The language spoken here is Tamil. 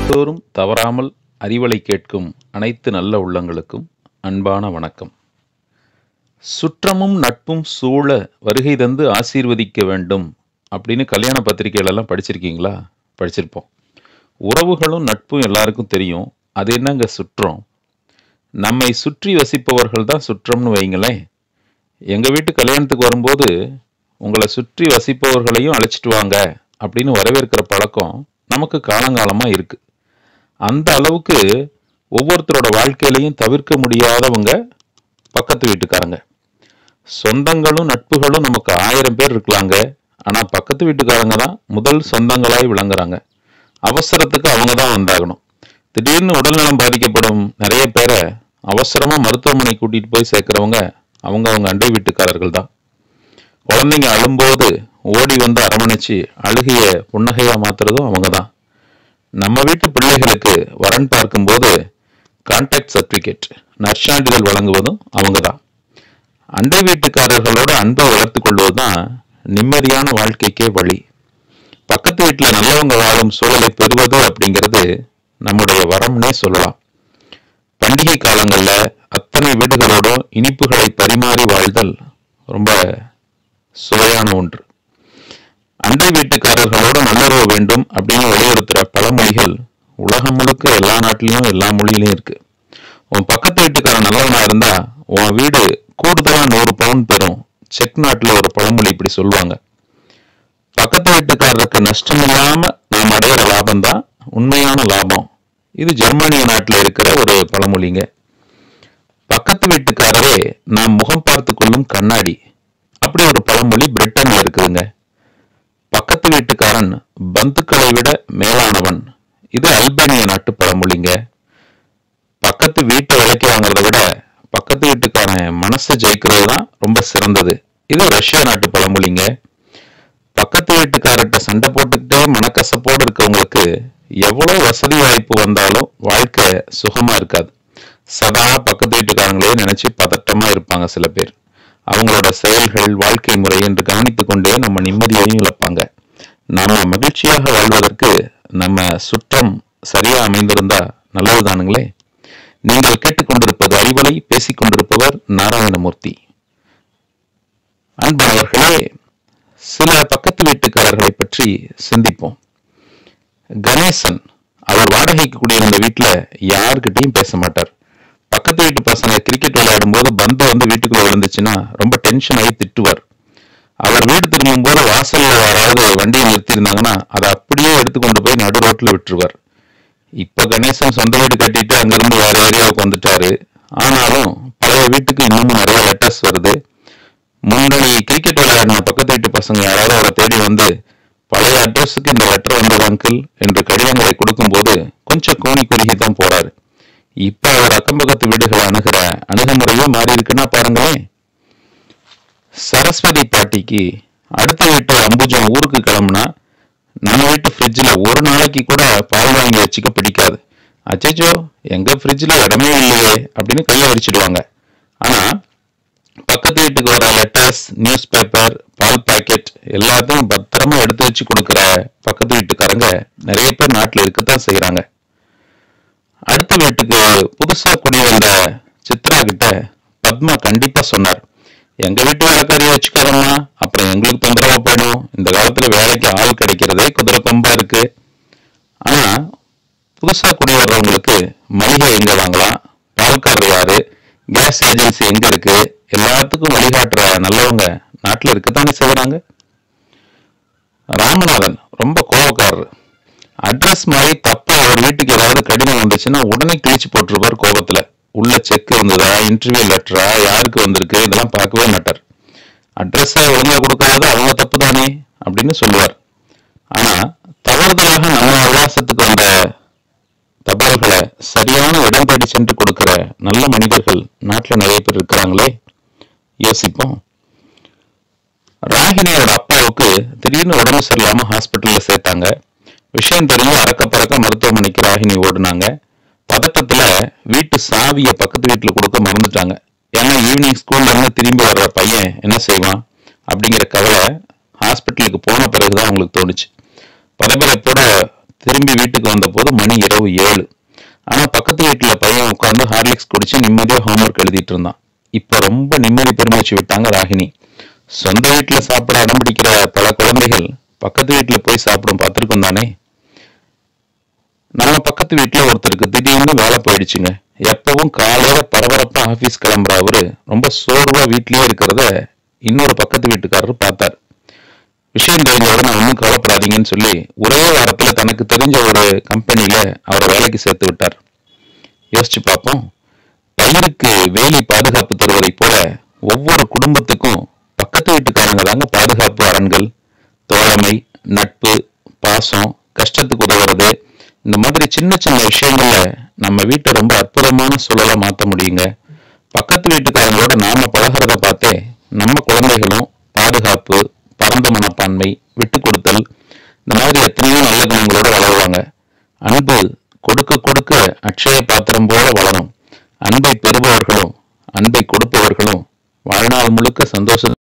தினந்தோறும் தவறாமல் அறிவலை கேட்கும் அனைத்து நல்ல உள்ளங்களுக்கும் அன்பான வணக்கம் சுற்றமும் நட்பும் சூழ வருகை தந்து ஆசீர்வதிக்க வேண்டும் அப்படின்னு கல்யாண பத்திரிகைகளெல்லாம் படிச்சிருக்கீங்களா படிச்சிருப்போம் உறவுகளும் நட்பும் எல்லாருக்கும் தெரியும் அது என்னங்க சுற்றம் நம்மை சுற்றி வசிப்பவர்கள் தான் சுற்றம்னு வைங்களேன் எங்கள் வீட்டு கல்யாணத்துக்கு வரும்போது உங்களை சுற்றி வசிப்பவர்களையும் அழைச்சிட்டு வாங்க அப்படின்னு வரவேற்கிற பழக்கம் நமக்கு காலங்காலமாக இருக்கு அந்த அளவுக்கு ஒவ்வொருத்தரோட வாழ்க்கையிலையும் தவிர்க்க முடியாதவங்க பக்கத்து வீட்டுக்காரங்க சொந்தங்களும் நட்புகளும் நமக்கு ஆயிரம் பேர் இருக்கலாங்க ஆனால் பக்கத்து வீட்டுக்காரங்க தான் முதல் சொந்தங்களாய் விளங்குறாங்க அவசரத்துக்கு அவங்க தான் வந்தாகணும் திடீர்னு உடல்நலம் பாதிக்கப்படும் நிறைய பேரை அவசரமா மருத்துவமனை கூட்டிட்டு போய் சேர்க்கிறவங்க அவங்க அவங்க அண்டை வீட்டுக்காரர்கள் தான் குழந்தைங்க அழும்போது ஓடி வந்து அரவணைச்சு அழுகைய புன்னகையா மாத்துறதும் அவங்க தான் நம்ம வீட்டு பிள்ளைகளுக்கு வரன் பார்க்கும்போது கான்டாக்ட் சர்டிபிகேட் நற்சான்றிதழ் வழங்குவதும் அவங்க தான் அண்டை வீட்டுக்காரர்களோட அன்பை வளர்த்து கொள்வதுதான் நிம்மதியான வாழ்க்கைக்கே வழி பக்கத்து வீட்டில் நல்லவங்க வாழும் சூழலை பெறுவது அப்படிங்கிறது நம்முடைய வரம்னே சொல்லலாம் பண்டிகை காலங்களில் அத்தனை வீடுகளோடும் இனிப்புகளை பரிமாறி வாழ்தல் ரொம்ப சுவையான ஒன்று அண்டை வீட்டுக்காரர்களோட நல்லுறவு வேண்டும் அப்படின்னு வலியுறுத்துற பழமொழிகள் உலகம் முழுக்க எல்லா நாட்டிலையும் எல்லா மொழியிலையும் இருக்கு உன் பக்கத்து வீட்டுக்காரன் நல்லவனா இருந்தா உன் வீடு கூடுதலா நூறு பவுன் பெறும் செக் நாட்டுல ஒரு பழமொழி இப்படி சொல்லுவாங்க பக்கத்து வீட்டுக்காரருக்கு நஷ்டம் இல்லாம நாம் அடையிற லாபம் தான் உண்மையான லாபம் இது ஜெர்மானிய நாட்டில் இருக்கிற ஒரு பழமொழிங்க பக்கத்து வீட்டுக்காரரே நாம் முகம் பார்த்து கொள்ளும் கண்ணாடி அப்படி ஒரு பழமொழி பிரிட்டன்ல இருக்குதுங்க பக்கத்து வீட்டுக்காரன் பந்துக்களை விட மேலானவன் இது அல்பேனிய நாட்டு பழமொழிங்க பக்கத்து வீட்டை விலைக்கு வாங்குறத விட பக்கத்து வீட்டுக்காரன் மனசை ஜெயிக்கிறது தான் ரொம்ப சிறந்தது இது ரஷ்யா நாட்டு பழமொழிங்க பக்கத்து வீட்டுக்காரர்கிட்ட சண்டை போட்டுக்கிட்டே மனக்கசப்போடு இருக்கவங்களுக்கு எவ்வளவு வசதி வாய்ப்பு வந்தாலும் வாழ்க்கை சுகமா இருக்காது சதா பக்கத்து வீட்டுக்காரங்களே நினைச்சு பதட்டமா இருப்பாங்க சில பேர் அவங்களோட செயல்கள் வாழ்க்கை முறை என்று கவனித்துக் கொண்டே நம்ம நிம்மதியையும் இழப்பாங்க நாம மகிழ்ச்சியாக வாழ்வதற்கு நம்ம சுற்றம் சரியா அமைந்திருந்தா நல்லதுதானுங்களே நீங்கள் கேட்டுக்கொண்டிருப்பது அறிவலை பேசிக் கொண்டிருப்பவர் நாராயணமூர்த்தி அன்பானவர்களே சில பக்கத்து வீட்டுக்காரர்களை பற்றி சிந்திப்போம் கணேசன் அவர் வாடகைக்கு குடியிருந்த வீட்டுல யாருக்கிட்டையும் பேச மாட்டார் பக்கத்து வீட்டு பசங்க கிரிக்கெட் விளையாடும் போது பந்து வந்து வீட்டுக்குள்ள விழுந்துச்சுன்னா ரொம்ப டென்ஷன் ஆகி திட்டுவார் அவர் வீடு திரும்பும் போது வாசல்ல யாராவது வண்டியை நிறுத்தியிருந்தாங்கன்னா அதை அப்படியே எடுத்து கொண்டு போய் நடு ரோட்ல விட்டுருவார் இப்ப கணேசன் சொந்த வீடு கட்டிட்டு அங்கிருந்து வேற ஏரியாவுக்கு வந்துட்டாரு ஆனாலும் பழைய வீட்டுக்கு இன்னமும் நிறைய லெட்டர்ஸ் வருது முன்னாடி கிரிக்கெட் விளையாடின பக்கத்து வீட்டு பசங்க யாராவது அவரை தேடி வந்து பழைய அட்ரஸுக்கு இந்த லெட்டர் வந்தது அங்கிள் என்று கடிதங்களை கொடுக்கும்போது கொஞ்சம் கோணி குறுகி தான் போறாரு இப்ப அவர் அக்கம் பக்கத்து வீடுகளை அணுகிற அணுகுமுறையே மாறி இருக்குன்னா பாருங்களேன் சரஸ்வதி பாட்டிக்கு அடுத்த வீட்டு அம்புஜம் ஊருக்கு கிளம்புனா நம்ம வீட்டு ஃப்ரிட்ஜில் ஒரு நாளைக்கு கூட பால் வாங்கி வச்சுக்க பிடிக்காது அச்சச்சோ எங்க ஃப்ரிட்ஜில் இடமே இல்லையே அப்படின்னு கையை அடிச்சிடுவாங்க ஆனா பக்கத்து வீட்டுக்கு வர லெட்டர்ஸ் நியூஸ் பேப்பர் பால் பாக்கெட் எல்லாத்தையும் பத்திரமா எடுத்து வச்சு கொடுக்குற பக்கத்து வீட்டுக்காரங்க நிறைய பேர் நாட்டில் இருக்கத்தான் செய்யறாங்க அடுத்த வீட்டுக்கு புதுசா குடி வந்த சித்ரா கிட்ட பத்மா கண்டிப்பா சொன்னார் எங்க வீட்டு வேலைக்காரியை வச்சுக்காரம்மா அப்புறம் எங்களுக்கு தொந்தரவா போயிடும் இந்த காலத்துல வேலைக்கு ஆள் கிடைக்கிறதே குதிரை கொம்பா இருக்கு ஆனா புதுசா குடி வர்றவங்களுக்கு மளிகை எங்க வாங்கலாம் பால்காரர் யாரு கேஸ் ஏஜென்சி எங்க இருக்கு எல்லாத்துக்கும் வழிகாட்டுற நல்லவங்க நாட்டுல இருக்கத்தானே செய்யறாங்க ராமநாதன் ரொம்ப கோபக்காரர் அட்ரஸ் மாதிரி தப்பா அவர் வீட்டுக்கு ஏதாவது கடிதம் வந்துச்சுன்னா உடனே கிழிச்சு போட்டுருப்பார் கோபத்துல உள்ள செக் இருந்ததா இன்டர்வியூ லெட்டரா யாருக்கு வந்திருக்கு இதெல்லாம் பார்க்கவே மாட்டார் அட்ரஸை ஒழுங்கா கொடுக்காத அவங்க தப்பு தானே அப்படின்னு சொல்லுவார் ஆனா தவறுதலாக நம்ம விலாசத்துக்கு வந்த தபால்களை சரியான இடம் தேடி சென்று கொடுக்கிற நல்ல மனிதர்கள் நாட்டுல நிறைய பேர் இருக்கிறாங்களே யோசிப்போம் ராகினியோட அப்பாவுக்கு திடீர்னு உடம்பு சரியில்லாம ஹாஸ்பிட்டல்ல சேர்த்தாங்க விஷயம் தெரிஞ்சு அறக்க பறக்க மருத்துவமனைக்கு ராகினி ஓடுனாங்க பதட்டத்துல வீட்டு சாவியை பக்கத்து வீட்டுல கொடுக்க மறந்துட்டாங்க ஏன்னா ஈவினிங் ஸ்கூல்ல இருந்து திரும்பி வர்ற பையன் என்ன செய்வான் அப்படிங்கிற கவலை ஹாஸ்பிட்டலுக்கு போன பிறகுதான் அவங்களுக்கு தோணுச்சு பரபரப்போட திரும்பி வீட்டுக்கு வந்தபோது மணி இரவு ஏழு ஆனா பக்கத்து வீட்டுல பையன் உட்கார்ந்து ஹார்லிக்ஸ் குடிச்சு நிம்மதியா ஹோம்ஒர்க் எழுதிட்டு இருந்தான் இப்ப ரொம்ப நிம்மதி பெருமூச்சு விட்டாங்க ராகினி சொந்த வீட்டுல சாப்பிட அடம் பிடிக்கிற பல குழந்தைகள் பக்கத்து வீட்டுல போய் சாப்பிடும் பார்த்திருக்கோம் தானே நம்ம பக்கத்து வீட்டுல ஒருத்தருக்கு திடீர்னு வேலை போயிடுச்சுங்க எப்பவும் காலையில பரபரப்பா ஆபீஸ் கிளம்புற அவரு ரொம்ப சோர்வா வீட்லயே இருக்கிறத இன்னொரு பக்கத்து வீட்டுக்காரர் பார்த்தார் விஷயம் தெரிஞ்சவுடனே ஒன்றும் கவலைப்படாதீங்கன்னு சொல்லி ஒரே வாரத்துல தனக்கு தெரிஞ்ச ஒரு கம்பெனில அவரை வேலைக்கு சேர்த்து விட்டார் யோசிச்சு பார்ப்போம் பயிருக்கு வேலி பாதுகாப்பு தருவதைப் போல ஒவ்வொரு குடும்பத்துக்கும் பக்கத்து வீட்டுக்காரங்க தாங்க பாதுகாப்பு அரண்கள் தோழமை நட்பு பாசம் கஷ்டத்துக்கு உதவுறது இந்த மாதிரி சின்ன சின்ன விஷயங்கள்ல நம்ம வீட்டை ரொம்ப அற்புதமான சூழலா மாத்த முடியுங்க பக்கத்து வீட்டுக்காரங்களோட நாம பழகிறத பார்த்தே நம்ம குழந்தைகளும் பாதுகாப்பு பரந்த மனப்பான்மை விட்டு கொடுத்தல் இந்த மாதிரி எத்தனையோ நல்ல குணங்களோட வளருவாங்க அன்பு கொடுக்க கொடுக்க அட்சய பாத்திரம் போல வளரும் அன்பை பெறுபவர்களும் அன்பை கொடுப்பவர்களும் வாழ்நாள் முழுக்க சந்தோஷம்